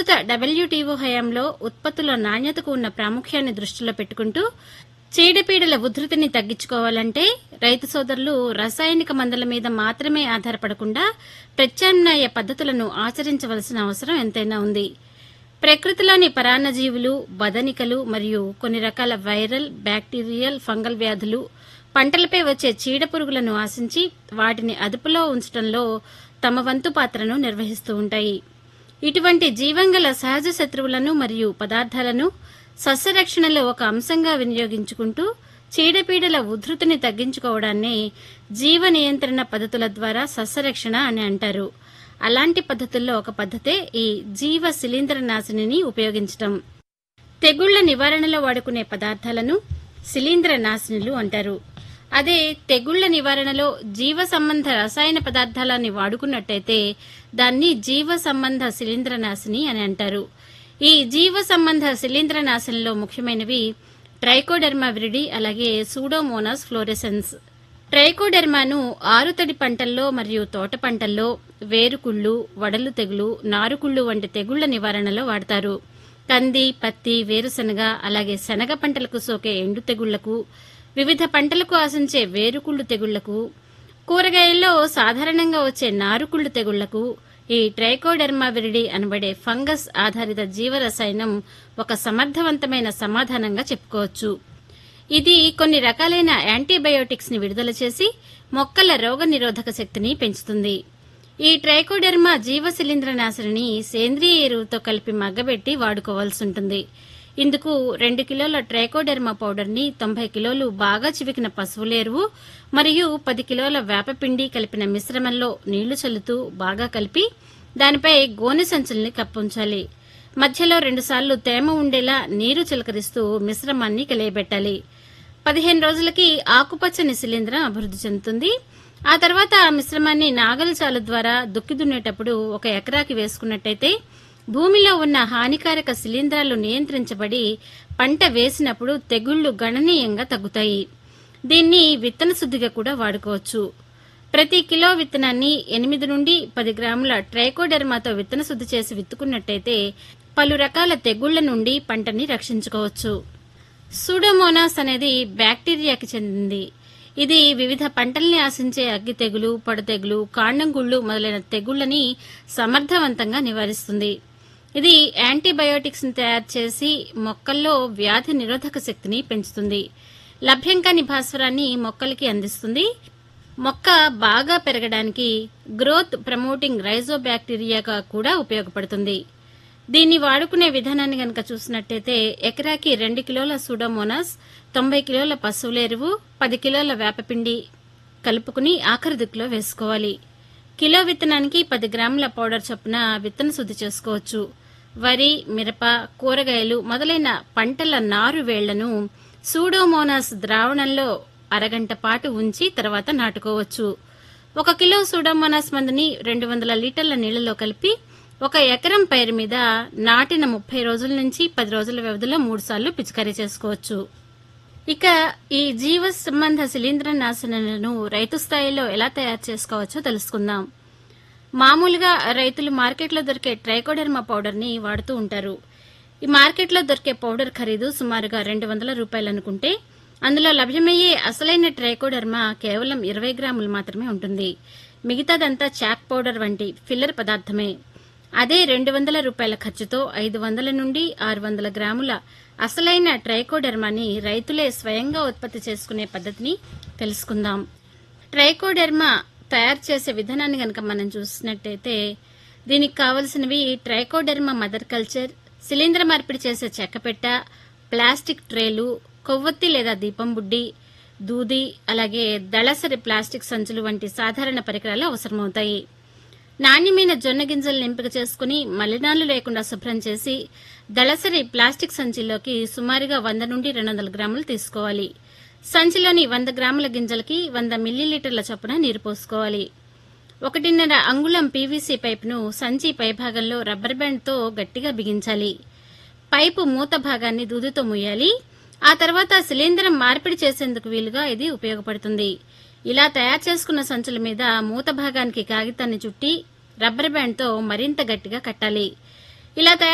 ప్రస్తుత డబ్ల్యూటీఓ హయాంలో ఉత్పత్తుల నాణ్యతకు ఉన్న ప్రాముఖ్యాన్ని దృష్టిలో పెట్టుకుంటూ చీడపీడల ఉధృతిని తగ్గించుకోవాలంటే రైతు సోదరులు రసాయనిక మందుల మీద మాత్రమే ఆధారపడకుండా ప్రత్యామ్నాయ పద్దతులను ఆచరించవలసిన అవసరం ఎంతైనా ఉంది ప్రకృతిలోని పరాన్నజీవులు బదనికలు మరియు కొన్ని రకాల వైరల్ బ్యాక్టీరియల్ ఫంగల్ వ్యాధులు పంటలపై వచ్చే చీడపురుగులను ఆశించి వాటిని అదుపులో ఉంచడంలో తమ వంతు పాత్రను నిర్వహిస్తూ ఉంటాయి ఇటువంటి జీవంగల సహజ శత్రువులను మరియు పదార్థాలను సస్యరక్షణలో ఒక అంశంగా వినియోగించుకుంటూ చీడపీడల ఉధృతిని తగ్గించుకోవడాన్ని జీవ నియంత్రణ పద్ధతుల ద్వారా సస్యరక్షణ అని అంటారు అలాంటి పద్ధతుల్లో ఒక పద్ధతే ఈ జీవ శిలీంద్ర నాశినిని ఉపయోగించటం తెగుళ్ల నివారణలో వాడుకునే పదార్థాలను శిలీంద్ర నాశినులు అంటారు అదే తెగుళ్ల నివారణలో జీవ సంబంధ రసాయన పదార్థాలని వాడుకున్నట్టయితే దాన్ని జీవ సంబంధ శిలీంద్ర నాశిని అని అంటారు ఈ జీవ సంబంధ శిలీంద్ర నాశనంలో ముఖ్యమైనవి ట్రైకోడెర్మా విరిడి అలాగే సూడోమోనాస్ ఫ్లోరెసెన్స్ ట్రైకోడెర్మాను ఆరుతడి పంటల్లో మరియు తోట పంటల్లో వేరుకుళ్ళు వడలు తెగులు నారుకుళ్ళు వంటి తెగుళ్ల నివారణలో వాడతారు కంది పత్తి వేరుశనగ అలాగే శనగ పంటలకు సోకే ఎండు తెగుళ్లకు వివిధ పంటలకు ఆశించే వేరుకుళ్ళు తెగుళ్లకు కూరగాయల్లో సాధారణంగా వచ్చే నారుకుళ్ళు తెగుళ్లకు ఈ ట్రైకోడెర్మా విరిడి అనబడే ఫంగస్ ఆధారిత జీవరసాయనం ఒక సమర్థవంతమైన సమాధానంగా చెప్పుకోవచ్చు ఇది కొన్ని రకాలైన యాంటీబయోటిక్స్ ని విడుదల చేసి మొక్కల రోగ నిరోధక శక్తిని పెంచుతుంది ఈ ట్రైకోడెర్మా జీవ శిలీంద్ర నాశిని సేంద్రియ ఎరువుతో కలిపి మగ్గబెట్టి వాడుకోవాల్సి ఉంటుంది ఇందుకు రెండు కిలోల ట్రైకోడెర్మా పౌడర్ ని తొంభై కిలోలు బాగా చివికిన పశువుల ఎరువు మరియు పది కిలోల వేపపిండి కలిపిన మిశ్రమంలో నీళ్లు చల్లుతూ బాగా కలిపి దానిపై గోనె సంచుల్ని కప్పుంచాలి మధ్యలో రెండుసార్లు తేమ ఉండేలా నీరు చిలకరిస్తూ మిశ్రమాన్ని కలియబెట్టాలి పదిహేను రోజులకి ఆకుపచ్చని శిలీంద్రం అభివృద్ది చెందుతుంది ఆ తర్వాత ఆ మిశ్రమాన్ని నాగలి చాలు ద్వారా దుక్కి దున్నేటప్పుడు ఒక ఎకరాకి వేసుకున్నట్టయితే భూమిలో ఉన్న హానికారక శిలీంధ్రాలు నియంత్రించబడి పంట వేసినప్పుడు తెగుళ్లు గణనీయంగా తగ్గుతాయి దీన్ని విత్తన శుద్ధిగా కూడా వాడుకోవచ్చు ప్రతి కిలో విత్తనాన్ని ఎనిమిది నుండి పది గ్రాముల ట్రైకోడెర్మాతో విత్తన శుద్ధి చేసి విత్తుకున్నట్టయితే పలు రకాల తెగుళ్ల నుండి పంటని రక్షించుకోవచ్చు సూడోమోనాస్ అనేది బ్యాక్టీరియాకి చెందింది ఇది వివిధ పంటల్ని ఆశించే అగ్గి తెగులు పొడ తెగులు కాండం గుళ్ళు మొదలైన తెగుళ్లని సమర్థవంతంగా నివారిస్తుంది ఇది యాంటీబయోటిక్స్ ని తయారు చేసి మొక్కల్లో వ్యాధి నిరోధక శక్తిని పెంచుతుంది లభ్యం కాని భాస్వరాన్ని మొక్కలకి అందిస్తుంది మొక్క బాగా పెరగడానికి గ్రోత్ ప్రమోటింగ్ రైజోబ్యాక్టీరియాగా కూడా ఉపయోగపడుతుంది దీన్ని వాడుకునే విధానాన్ని గనక చూసినట్టయితే ఎకరాకి రెండు కిలోల సూడోమోనాస్ తొంభై కిలోల పశువుల ఎరువు పది కిలోల వేపపిండి కలుపుకుని ఆఖరి దిక్కులో వేసుకోవాలి కిలో విత్తనానికి పది గ్రాముల పౌడర్ చొప్పున విత్తన శుద్ధి చేసుకోవచ్చు వరి మిరప కూరగాయలు మొదలైన పంటల నారు వేళ్లను సూడోమోనాస్ ద్రావణంలో అరగంట పాటు ఉంచి తర్వాత నాటుకోవచ్చు ఒక కిలో సూడోమోనాస్ మందుని రెండు వందల లీటర్ల నీళ్లలో కలిపి ఒక ఎకరం పైరు మీద నాటిన ముప్పై రోజుల నుంచి పది రోజుల వ్యవధిలో మూడు సార్లు పిచికారీ చేసుకోవచ్చు ఇక ఈ జీవ సంబంధ శిలీంద్ర నాశనలను రైతు స్థాయిలో ఎలా తయారు చేసుకోవచ్చో తెలుసుకుందాం మామూలుగా రైతులు మార్కెట్లో దొరికే ట్రైకోడెర్మా పౌడర్ ని వాడుతూ ఉంటారు ఈ మార్కెట్లో దొరికే పౌడర్ ఖరీదు సుమారుగా రెండు వందల రూపాయలు అనుకుంటే అందులో లభ్యమయ్యే అసలైన ట్రైకోడెర్మా కేవలం ఇరవై గ్రాములు మాత్రమే ఉంటుంది మిగతాదంతా చాక్ పౌడర్ వంటి ఫిల్లర్ పదార్థమే అదే రెండు వందల రూపాయల ఖర్చుతో ఐదు వందల నుండి ఆరు వందల గ్రాముల అసలైన ట్రైకోడెర్మాని రైతులే స్వయంగా ఉత్పత్తి చేసుకునే పద్ధతిని తెలుసుకుందాం ట్రైకోడెర్మా తయారు చేసే విధానాన్ని గనక మనం చూసినట్టయితే దీనికి కావలసినవి ట్రైకోడెర్మా మదర్ కల్చర్ శిలీంద్ర మార్పిడి చేసే చెక్కపెట్ట ప్లాస్టిక్ ట్రేలు కొవ్వొత్తి లేదా దీపం బుడ్డి దూది అలాగే దళసరి ప్లాస్టిక్ సంచులు వంటి సాధారణ పరికరాలు అవసరమవుతాయి నాణ్యమైన జొన్న గింజలను ఎంపిక చేసుకుని మలినాలు లేకుండా శుభ్రం చేసి దళసరి ప్లాస్టిక్ సంచిలోకి సుమారుగా వంద నుండి రెండు వందల గ్రాములు తీసుకోవాలి సంచిలోని వంద గ్రాముల గింజలకి వంద మిల్లీలీటర్ల చొప్పున నీరు పోసుకోవాలి ఒకటిన్నర అంగుళం పీవీసీ పైపును సంచి పైభాగంలో రబ్బర్ బ్యాండ్తో గట్టిగా బిగించాలి పైపు మూత భాగాన్ని దూదితో ముయ్యాలి ఆ తర్వాత శిలీంద్రం మార్పిడి చేసేందుకు వీలుగా ఇది ఉపయోగపడుతుంది ఇలా తయారు చేసుకున్న సంచుల మీద మూత భాగానికి కాగితాన్ని చుట్టి రబ్బర్ బ్యాండ్తో మరింత గట్టిగా కట్టాలి ఇలా తయారు